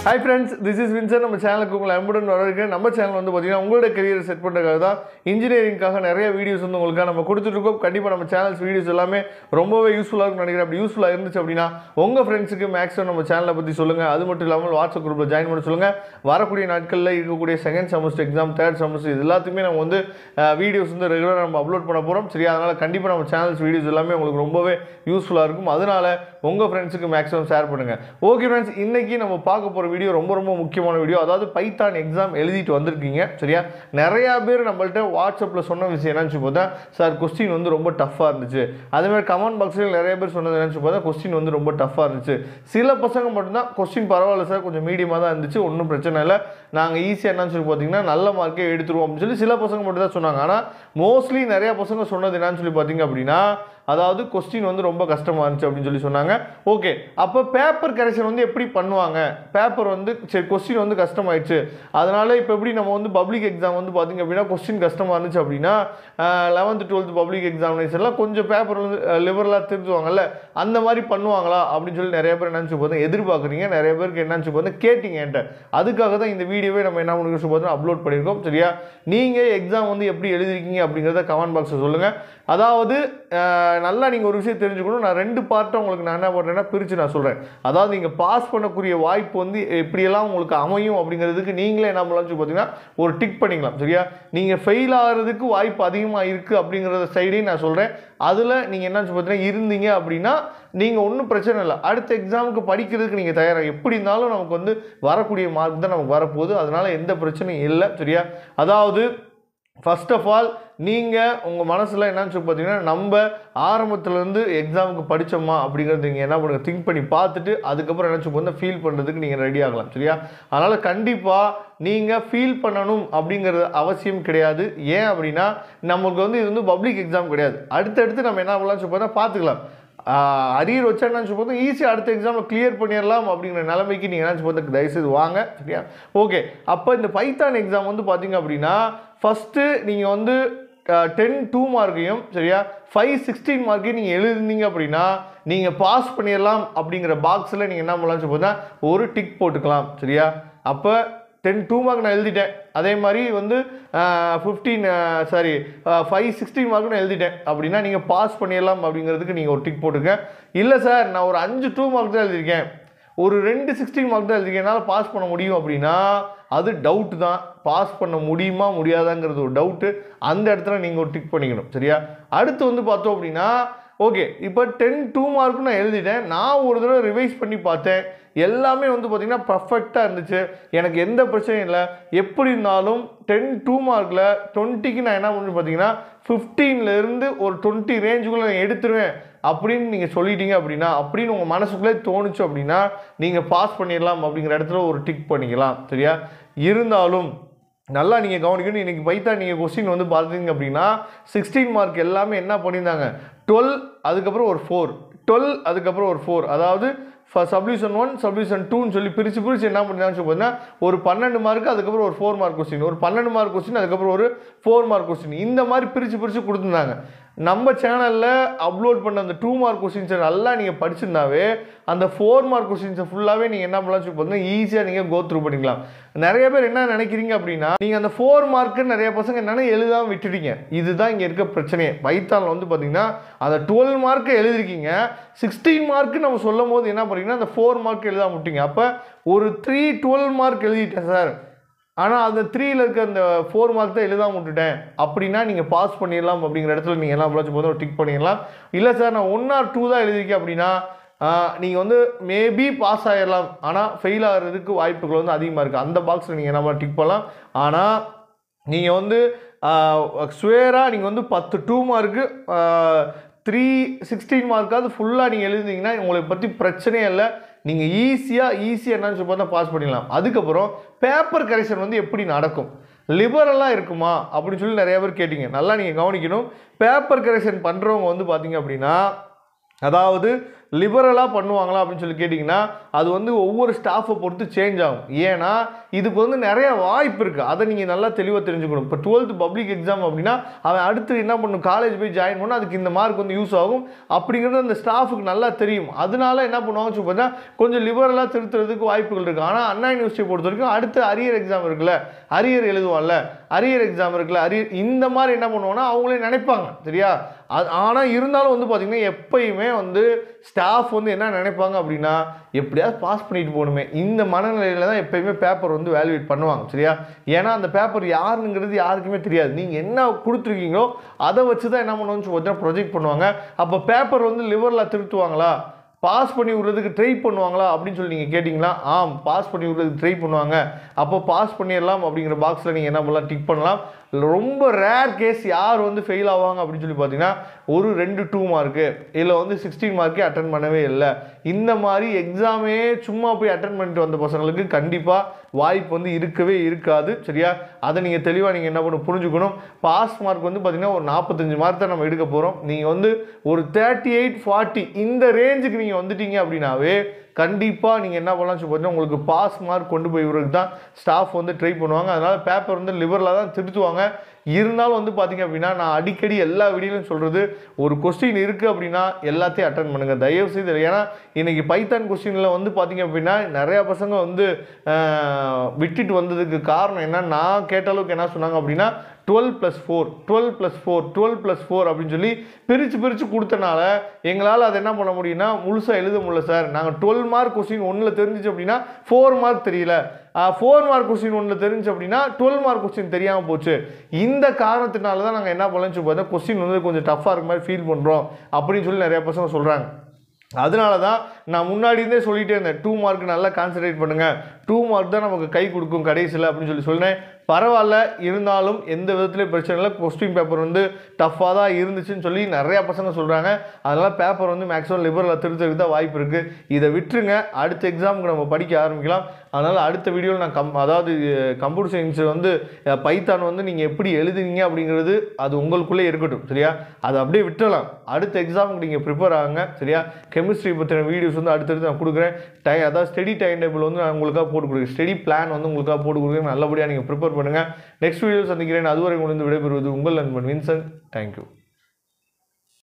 hi friends this is Vinson நம்ம சேனலுக்கு உங்களை அன்புடன் வரவேற்கிறேன் நம்ம சேனல் வந்து பார்த்தீங்கன்னா உங்களோட கரியரை செட் பண்ணுறதுக்காக தான் இன்ஜினியரிங்காக நிறைய வீடியோஸ் வந்து உங்களுக்காக நம்ம கொடுத்துட்ருக்கோம் கண்டிப்பாக நம்ம சேனல்ஸ் வீடியோஸ் எல்லாமே ரொம்பவே யூஸ்ஃபுல்லாக இருக்கும்னு நினைக்கிறேன் அப்படி யூஸ்ஃபுல்லாக இருந்துச்சு அப்படின்னா உங்கள் ஃப்ரெண்ட்ஸுக்கு மேக்ஸிமம் நம்ம சேனலை பற்றி சொல்லுங்கள் அது மட்டும் இல்லாமல் வாட்ஸ்அப் குரூப்பில் ஜாயின் பண்ண சொல்லுங்கள் வரக்கூடிய நாட்களில் இருக்கக்கூடிய second semester exam third semester இது எல்லாத்துக்குமே நம்ம வந்து வீடியோஸ் வந்து ரெகுலராக நம்ம அப்லோட் பண்ண போகிறோம் சரியா அதனால் கண்டிப்பாக நம்ம சேனல்ஸ் வீடியோஸ் எல்லாமே உங்களுக்கு ரொம்பவே யூஸ்ஃபுல்லாக இருக்கும் அதனால உங்கள் ஃப்ரெண்ட்ஸுக்கு மேக்ஸிமம் ஷேர் பண்ணுங்கள் ஓகே ஃப்ரெண்ட்ஸ் இன்னைக்கு நம்ம பார்க்க போகிற வீடியோ ரொம்ப ரொம்ப முக்கியமான வீடியோ அதாவது பைத்தான் எக்ஸாம் எழுதிட்டு வந்திருக்கீங்க சரியா நிறையா பேர் நம்மள்ட்ட வாட்ஸ்அப்பில் சொன்ன விஷயம் என்னன்னு பார்த்தா சார் கொஸ்டின் வந்து ரொம்ப டஃப்பாக இருந்துச்சு அதே மாதிரி கமெண்ட் பாக்ஸில் நிறைய பேர் சொன்னது என்னன்னு பார்த்தா கொஸ்டின் வந்து ரொம்ப டஃப்பாக இருந்துச்சு சில பசங்க மட்டும்தான் கொஸ்டின் பரவாயில்ல சார் கொஞ்சம் மீடியமாக தான் இருந்துச்சு ஒன்றும் பிரச்சனை இல்லை நாங்கள் ஈஸியாக என்னன்னு சொல்லி பார்த்தீங்கன்னா நல்ல மார்க்கே எடுத்துருவோம் அப்படின்னு சொல்லி சில பசங்க மட்டும் தான் சொன்னாங்க ஆனால் மோஸ்ட்லி நிறைய பசங்க சொன்னது என்னன்னு சொல்லி பார்த்தீங்க அப்படின்னா அதாவது கொஸ்டின் வந்து ரொம்ப கஷ்டமாக இருந்துச்சு அப்படின்னு சொல்லி சொன்னாங்க ஓகே அப்போ பேப்பர் கரெக்ஷன் வந்து எப்படி பண்ணுவாங்க பேப்பர் வந்து சரி கொஸ்டின் வந்து கஷ்டமாயிடுச்சு அதனால இப்போ எப்படி நம்ம வந்து பப்ளிக் எக்ஸாம் வந்து பார்த்திங்க அப்படின்னா கொஸ்டின் கஷ்டமாக இருந்துச்சு அப்படின்னா லெவன்த்து டுவெல்த்து பப்ளிக் எக்ஸாமினேஷன்லாம் கொஞ்சம் பேப்பர் வந்து லிபரலாக திருத்துவாங்கல்ல அந்த மாதிரி பண்ணுவாங்களா அப்படின்னு சொல்லி நிறைய பேர் என்னன்னு சொல்லி பார்த்தா எதிர்பார்க்குறீங்க நிறைய பேருக்கு என்னன்னு சொல்லி பார்த்தா கேட்டிங்க என்கிட்ட அதுக்காக தான் இந்த வீடியோவே நம்ம என்ன பண்ணுறோம் சொல்லி பார்த்தா அப்லோட் பண்ணியிருக்கோம் சரியா நீங்கள் எக்ஸாம் வந்து எப்படி எழுதிருக்கீங்க அப்படிங்கிறத கமெண்ட் பாக்ஸில் சொல்லுங்கள் அதாவது அஹ், நல்லா நீங்கள் ஒரு விஷயம் தெரிஞ்சுக்கணும் நான் ரெண்டு பார்ட்டை உங்களுக்கு நான் என்ன பண்ணுறேன்னா பிரித்து நான் சொல்கிறேன் அதாவது நீங்கள் பாஸ் பண்ணக்கூடிய வாய்ப்பு வந்து எப்படியெல்லாம் உங்களுக்கு அமையும் அப்படிங்கிறதுக்கு நீங்களே என்ன பண்ணலாம்னு சொல்லி பார்த்தீங்கன்னா ஒரு டிக் பண்ணிக்கலாம் சரியா நீங்கள் ஃபெயில் ஆகிறதுக்கு வாய்ப்பு அதிகமாக இருக்குது அப்படிங்கிறத சைடையும் நான் சொல்கிறேன் அதில் நீங்கள் என்ன சொல்லி பார்த்தீங்கன்னா இருந்தீங்க அப்படின்னா நீங்கள் ஒன்றும் பிரச்சனை இல்லை அடுத்த எக்ஸாமுக்கு படிக்கிறதுக்கு நீங்கள் தயாராக எப்படி இருந்தாலும் நமக்கு வந்து வரக்கூடிய மார்க் தான் நமக்கு வரப்போகுது அதனால் எந்த பிரச்சனையும் இல்லை சரியா அதாவது ஃபர்ஸ்ட் ஆஃப் ஆல் நீங்கள் உங்கள் மனசில் என்னன்னு சொல்லி பார்த்தீங்கன்னா நம்ம ஆரம்பத்துலேருந்து எக்ஸாமுக்கு படித்தோமா அப்படிங்கிறது நீங்கள் என்ன பண்ணுங்க திங்க் பண்ணி பார்த்துட்டு அதுக்கப்புறம் என்ன சொல்லி பார்த்தா ஃபீல் பண்ணுறதுக்கு நீங்கள் ரெடி ஆகலாம் சரியா அதனால் கண்டிப்பாக நீங்கள் ஃபீல் பண்ணணும் அப்படிங்கிறது அவசியம் கிடையாது ஏன் அப்படின்னா நமக்கு வந்து இது வந்து பப்ளிக் எக்ஸாம் கிடையாது அடுத்தடுத்து நம்ம என்ன பண்ணலாம் சொல்லி பார்த்தா பார்த்துக்கலாம் அரியர் வச்சா என்ன சொல்லி ஈஸியாக அடுத்த எக்ஸாமில் கிளியர் பண்ணிடலாம் அப்படிங்கிற நிலைமைக்கு நீங்கள் என்ன சொல்லி தயவுசெய்து வாங்க சரியா ஓகே அப்போ இந்த பைத்தான் எக்ஸாம் வந்து பார்த்தீங்க அப்படின்னா ஃபஸ்ட்டு நீங்கள் வந்து டென் டூ மார்க்கையும் சரியா ஃபைவ் சிக்ஸ்டீன் மார்க்கையும் நீங்கள் எழுதிருந்தீங்க அப்படின்னா நீங்கள் பாஸ் பண்ணிடலாம் அப்படிங்கிற பாக்ஸில் நீங்கள் என்ன பண்ணலாம்னு சொல்லி பார்த்தா ஒரு டிக் போட்டுக்கலாம் சரியா அப்போ டென் டூ மார்க் நான் எழுதிட்டேன் அதே மாதிரி வந்து fifteen sorry five sixteen mark நான் எழுதிட்டேன் அப்படின்னா நீங்கள் பாஸ் பண்ணிடலாம் அப்படிங்கிறதுக்கு நீங்கள் ஒரு டிக் போட்டுங்க இல்லை சார் நான் ஒரு அஞ்சு டூ மார்க் தான் எழுதியிருக்கேன் ஒரு ரெண்டு சிக்ஸ்டீன் மார்க் தான் எழுதியிருக்கேன் என்னால் பாஸ் பண்ண முடியும் அப்படின்னா அது டவுட் தான் பாஸ் பண்ண முடியுமா முடியாதாங்கிறது ஒரு டவுட்டு அந்த இடத்துல நீங்கள் ஒரு டிக் பண்ணிக்கணும் சரியா அடுத்து வந்து பார்த்தோம் அப்படின்னா ஓகே இப்போ டென் டூ மார்க் நான் எழுதிட்டேன் நான் ஒரு தடவை ரிவைஸ் பண்ணி பார்த்தேன் எல்லாமே வந்து பார்த்திங்கன்னா பர்ஃபெக்டாக இருந்துச்சு எனக்கு எந்த பிரச்சனையும் இல்லை எப்படி இருந்தாலும் டென் டூ மார்க்கில் டுவெண்ட்டிக்கு நான் என்ன பண்ணி பார்த்தீங்கன்னா 15 ல இருந்து ஒரு டுவெண்ட்டி ரேஞ்சுக்குள்ளே நான் எடுத்துருவேன் அப்படின்னு நீங்கள் சொல்லிட்டீங்க அப்படின்னா அப்படின்னு உங்கள் மனசுக்குள்ளே தோணுச்சு அப்படின்னா நீங்கள் பாஸ் பண்ணிடலாம் அப்படிங்கிற இடத்துல ஒரு டிக் பண்ணிக்கலாம் சரியா இருந்தாலும் நல்லா நீங்கள் கவனிக்கணும் இன்றைக்கி பைத்தா நீங்கள் கொஸ்டின் வந்து பார்த்தீங்க அப்படின்னா சிக்ஸ்டீன் மார்க் எல்லாமே என்ன பண்ணியிருந்தாங்க டுவெல் அதுக்கப்புறம் ஒரு ஃபோர் டுவெல் அதுக்கப்புறம் ஒரு ஃபோர் அதாவது சப்ளியூஷன் ஒன் சப்ளியூஷன் டூன்னு சொல்லி பிரித்து பிரித்து என்ன பண்ணிருந்தாங்கன்னு சொல்லி பார்த்தீங்கன்னா ஒரு பன்னெண்டு மார்க் அதுக்கப்புறம் ஒரு ஃபோர் மார்க் கொஸ்டின் ஒரு பன்னெண்டு மார்க் கொஸ்டின் அதுக்கப்புறம் ஒரு ஃபோர் மார்க் கொஸ்டின் இந்த மாதிரி பிரித்து பிரித்து கொடுத்துருந்தாங்க நம்ம சேனலில் அப்லோட் பண்ண அந்த டூ மார்க் கொஸ்டின்ஸை நல்லா நீங்கள் படிச்சிருந்தாவே அந்த ஃபோர் மார்க் கொஸ்டின்ஸை ஃபுல்லாகவே நீங்கள் என்ன பண்ணலாம் சொல்லி பார்த்தீங்கன்னா ஈஸியாக நீங்கள் கோ த்ரூ பண்ணிக்கலாம் நிறைய பேர் என்ன நினைக்கிறீங்க அப்படின்னா நீங்கள் அந்த ஃபோர் மார்க்கு நிறைய பசங்க என்னென்ன எழுதாமல் விட்டுட்டீங்க இதுதான் இங்கே இருக்க பிரச்சனையே பைத்தானில் வந்து பார்த்தீங்கன்னா அந்த டுவெல் மார்க்கை எழுதிருக்கீங்க சிக்ஸ்டீன் மார்க்கு நம்ம சொல்லும் போது என்ன பண்ணுறீங்கன்னா அந்த ஃபோர் மார்க் எழுதாம விட்டீங்க அப்போ ஒரு த்ரீ டுவெல் மார்க் எழுதிட்டேன் சார் ஆனால் அந்த த்ரீயில் இருக்க அந்த ஃபோர் மார்க் தான் எழுதாம விட்டுட்டேன் அப்படின்னா நீங்கள் பாஸ் பண்ணிடலாம் அப்படிங்கிற இடத்துல நீங்கள் என்ன பண்ணலாம் போதும் டிக் பண்ணிடலாம் இல்லை சார் நான் ஒன் ஆர் டூ தான் எழுதிருக்கேன் அப்படின்னா நீங்கள் வந்து மேபி பாஸ் ஆகிடலாம் ஆனால் ஃபெயில் ஆகிறதுக்கு வாய்ப்புகள் வந்து அதிகமாக இருக்குது அந்த பாக்ஸில் நீங்கள் என்ன டிக் பண்ணலாம் ஆனால் நீங்கள் வந்து ஸ்வேராக நீங்கள் வந்து பத்து டூ மார்க்கு த்ரீ சிக்ஸ்டீன் மார்க்காவது ஃபுல்லாக நீங்கள் எழுதிங்கன்னா உங்களை பற்றி பிரச்சனையே இல்லை நீங்கள் ஈஸியாக ஈஸியாக என்னன்னு சொல்லி பார்த்தா பாஸ் பண்ணிடலாம் அதுக்கப்புறம் பேப்பர் கரெக்ஷன் வந்து எப்படி நடக்கும் லிபரலாக இருக்குமா அப்படின்னு சொல்லி நிறைய பேர் கேட்டிங்க நல்லா நீங்கள் கவனிக்கணும் பேப்பர் கரெக்ஷன் பண்ணுறவங்க வந்து பார்த்தீங்க அப்படின்னா அதாவது லிபரலாக பண்ணுவாங்களா அப்படின்னு சொல்லி கேட்டிங்கன்னா அது வந்து ஒவ்வொரு ஸ்டாஃபை பொறுத்து சேஞ்ச் ஆகும் ஏன்னா இதுக்கு வந்து நிறைய வாய்ப்பு இருக்குது அதை நீங்கள் நல்லா தெளிவாக தெரிஞ்சுக்கணும் இப்போ டுவெல்த் பப்ளிக் எக்ஸாம் அப்படின்னா அவன் அடுத்து என்ன பண்ணும் காலேஜ் போய் ஜாயின் பண்ணணும் அதுக்கு இந்த மார்க் வந்து யூஸ் ஆகும் அப்படிங்கிறது அந்த ஸ்டாஃபுக்கு நல்லா தெரியும் அதனால என்ன பண்ணுவாங்க சொல்லி பார்த்தா கொஞ்சம் லிபரலாக திருத்துறதுக்கு வாய்ப்புகள் இருக்குது ஆனால் அண்ணா யூனிவர்சிட்டியை பொறுத்த வரைக்கும் அடுத்து அரியர் எக்ஸாம் இருக்குல்ல அரியர் எழுதுவான்ல அரியர் எக்ஸாம் இருக்குல்ல அரியர் இந்த மாதிரி என்ன பண்ணுவாங்கன்னா அவங்களே நினைப்பாங்க சரியா அது ஆனால் இருந்தாலும் வந்து பார்த்திங்கன்னா எப்பயுமே வந்து ஸ்டாஃப் வந்து என்ன நினைப்பாங்க அப்படின்னா எப்படியாவது பாஸ் பண்ணிட்டு போகணுமே இந்த மனநிலையில் தான் எப்பயுமே பேப்பர் வந்து வேல்யூவேட் பண்ணுவாங்க சரியா ஏன்னா அந்த பேப்பர் யாருங்கிறது யாருக்குமே தெரியாது நீங்கள் என்ன கொடுத்துருக்கீங்களோ அதை வச்சு தான் என்ன பண்ணுவோம்னு பார்த்தீங்கன்னா ப்ரொஜெக்ட் பண்ணுவாங்க அப்போ பேப்பர் வந்து லிவரில் திருத்துவாங்களா பாஸ் பண்ணி விடுறதுக்கு ட்ரை பண்ணுவாங்களா அப்படின்னு சொல்லி நீங்கள் கேட்டிங்களா ஆம் பாஸ் பண்ணி விடுறதுக்கு ட்ரை பண்ணுவாங்க அப்போ பாஸ் பண்ணிடலாம் அப்படிங்கிற பாக்ஸில் நீங்கள் என்ன பண்ணலாம் டிக் பண்ணலாம் ரொம்ப ரேர் கேஸ் யார் வந்து ஃபெயில் ஆவாங்க அப்படின்னு சொல்லி பார்த்தீங்கன்னா ஒரு ரெண்டு டூ மார்க்கு இல்லை வந்து சிக்ஸ்டீன் மார்க்கே அட்டன் பண்ணவே இல்லை இந்த மாதிரி எக்ஸாமே சும்மா போய் அட்டன் பண்ணிட்டு வந்த பசங்களுக்கு கண்டிப்பாக வாய்ப்பு வந்து இருக்கவே இருக்காது சரியா அதை நீங்கள் தெளிவாக நீங்கள் என்ன பண்ணணும் புரிஞ்சுக்கணும் பாஸ் மார்க் வந்து பார்த்தீங்கன்னா ஒரு நாற்பத்தஞ்சு மார்க் தான் நம்ம எடுக்க போகிறோம் நீங்கள் வந்து ஒரு தேர்ட்டி எயிட் ஃபார்ட்டி இந்த ரேஞ்சுக்கு நீங்கள் வந்துட்டீங்க அப்படின்னாவே கண்டிப்பாக நீங்கள் என்ன பண்ணலாம் சொல்லி பார்த்தீங்கன்னா உங்களுக்கு பாஸ் மார்க் கொண்டு போய் விடுறதுக்கு தான் ஸ்டாஃப் வந்து ட்ரை பண்ணுவாங்க அதனால் பேப்பர் வந்து லிவரில் தான் திருத்துவாங்க இருந்தாலும் வந்து பார்த்தீங்க அப்படின்னா நான் அடிக்கடி எல்லா வீடியோலையும் சொல்கிறது ஒரு கொஸ்டின் இருக்குது அப்படின்னா எல்லாத்தையும் அட்டன் பண்ணுங்கள் தயவு செய்து ஏன்னா இன்றைக்கி பைத்தான் கொஸ்டினில் வந்து பார்த்தீங்க அப்படின்னா நிறையா பசங்க வந்து ஆஹ், விட்டுட்டு வந்ததுக்கு காரணம் என்ன நான் கேட்ட அளவுக்கு என்ன சொன்னாங்க அப்படின்னா twelve plus four twelve plus four twelve plus four அப்படின்னு சொல்லி பிரித்து பிரித்து கொடுத்தனால எங்களால் அதை என்ன பண்ண முடியும்னா முழுசாக எழுத முடியல சார் நாங்கள் டுவெல் மார்க் கொஸ்டின் ஒன்றில் தெரிஞ்சிச்சு அப்படின்னா ஃபோர் மார்க் தெரியல ஃபோர் மார்க் கொஸ்டின் ஒன்றில் தெரிஞ்சு அப்படின்னா டுவெல் மார்க் கொஸ்டின் தெரியாமல் போச்சு இந்த காரணத்தினால தான் நாங்கள் என்ன பண்ணலாம்னு சொல்லி பார்த்தா கொஸ்டின் வந்து கொஞ்சம் டஃப்பாக இருக்க மாதிரி ஃபீல் பண்ணுறோம் அப்படின்னு சொல்லி நிறைய பசங்க சொல்கிறாங்க அதனால தான் நான் முன்னாடி இருந்தே சொல்லிட்டே இருந்தேன் டூ மார்க் நல்லா கான்சன்ட்ரேட் பண்ணுங்கள் டூ மார்க் தான் நமக்கு கை கொடுக்கும் கடைசியில் அப்படின்னு சொல்லி சொன்னேன் பரவாயில்ல இருந்தாலும் எந்த விதத்துலையும் பிரச்சனை இல்லை கொஸ்டின் பேப்பர் வந்து டஃப்பாக தான் இருந்துச்சுன்னு சொல்லி நிறையா பசங்க சொல்கிறாங்க அதனால் பேப்பர் வந்து மேக்ஸிமம் லிபரலில் திருத்தறதுக்கு தான் வாய்ப்பு இருக்குது இதை விட்டுருங்க அடுத்த எக்ஸாமுக்கு நம்ம படிக்க ஆரம்பிக்கலாம் அதனால் அடுத்த வீடியோவில் நான் கம் அதாவது கம்ப்யூட்டர் சயின்ஸ் வந்து பைத்தான் வந்து நீங்கள் எப்படி எழுதுனீங்க அப்படிங்கிறது அது உங்களுக்குள்ளே இருக்கட்டும் சரியா அதை அப்படியே விட்டுறலாம் அடுத்த எக்ஸாமுக்கு நீங்கள் ப்ரிப்பேர் ஆகுங்க சரியா கெமிஸ்ட்ரி பற்றின வீடியோஸ் வந்து அடுத்தடுத்து நான் கொடுக்குறேன் டை அதாவது ஸ்டடி டைம் டேபிள் வந்து நான் உங்களுக்காக போட்டு கொடுக்குறேன் ஸ்டடி பிளான் வந்து உங்களுக்காக போட்டு கொடுக்குறேன் நல்லபடியாக நீங்கள் ப்ரிப்பேர் பண்ணுங்கள் நெக்ஸ்ட் வீடியோ சந்திக்கிறேன் அதுவரை உங்களுக்கு விடைபெறுவது உங்கள் நண்பன் வின்சன் தேங்க்யூ